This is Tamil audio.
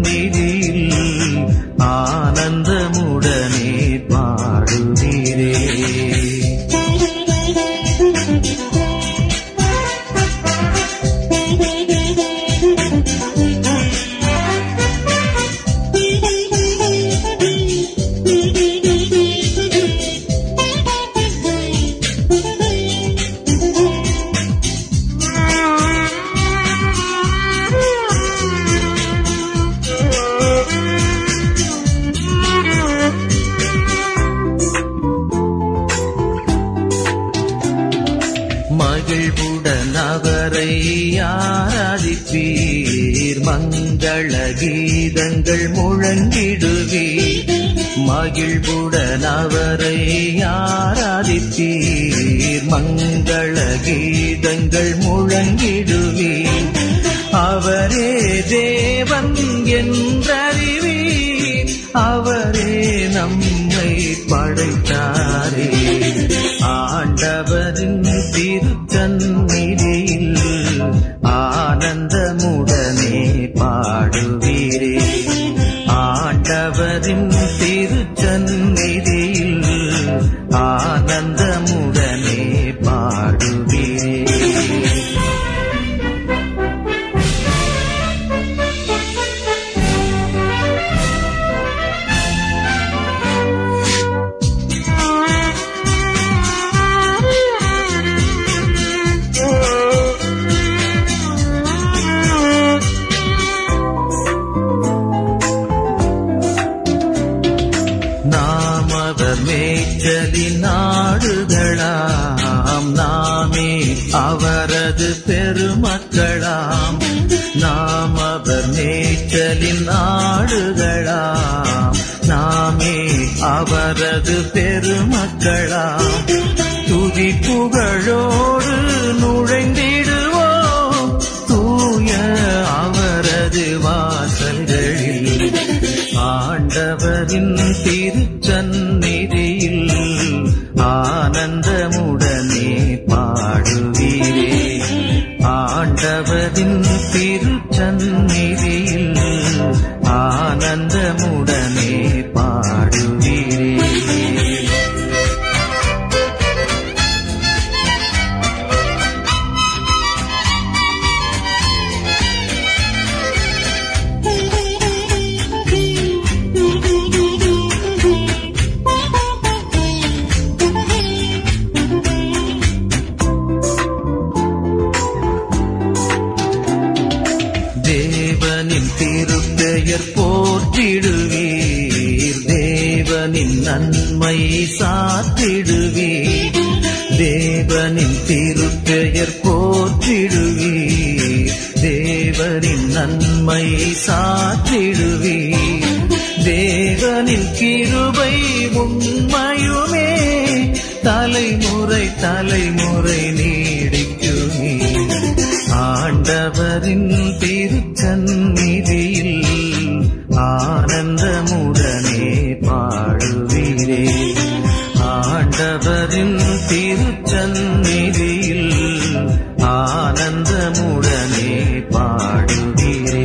சந்நிதியில் ஆனந்தமுடனே பாடுகிறே மகிழ்வுடன் அவரை ஆராதிப்பீர் மங்கள கீதங்கள் முழங்கிடுவீர் மகிழ்வுடன் அவரை ஆராதிப்பீர் மங்கள கீதங்கள் முழங்கிடுவீர் அவரே தேவன் என்றறிவீர் அவரே நம்மை படைத்தாரே ஆண்டவரின் திருச்சந்நிதியில் ஆனந்தமுடனே பாடுவீரே ஆண்டவரின் திருச்சந்நிதியில் ஆனந்தமுடனே பாடுவீரே நாம் அவர் மேய்ச்சலின் நாடுகளாம் நாமே அவரது பெருமக்களாம் நாம் அவர் மேய்ச்சலின் நாடுகளாம் நாமே அவரது பெருமக்களாம் துதி புகழோடு நுழைந்திடுவோம் தூய அவரது வாசல்களில் ஆண்டவரின் திருச்சந்நிதியில் ஆனந்தமுடனே பாடுவீரே ஆண்டவரின் திருச்சந்நிதியில் ஆனந்தமுடனே பாடுவீரே தேவனின் திருப்பெயர் போற்றிடுவீர் தேவனின் நன்மை சாத்திடுவீர் தேவனின் திருப்பெயர் போற்றிடுவீர் தேவனின் நன்மை சாத்திடுவீர் தேவனின் கிருபை உண்மையுமே தலைமுறை தலைமுறை நீடிக்குமே ஆண்டவரின் திருச்சந்நிதியில் ஆனந்தமுடனே பாடுவீரே ஆண்டவரின் திருச்சந்நிதியில் ஆனந்தமுடனே பாடுவீரே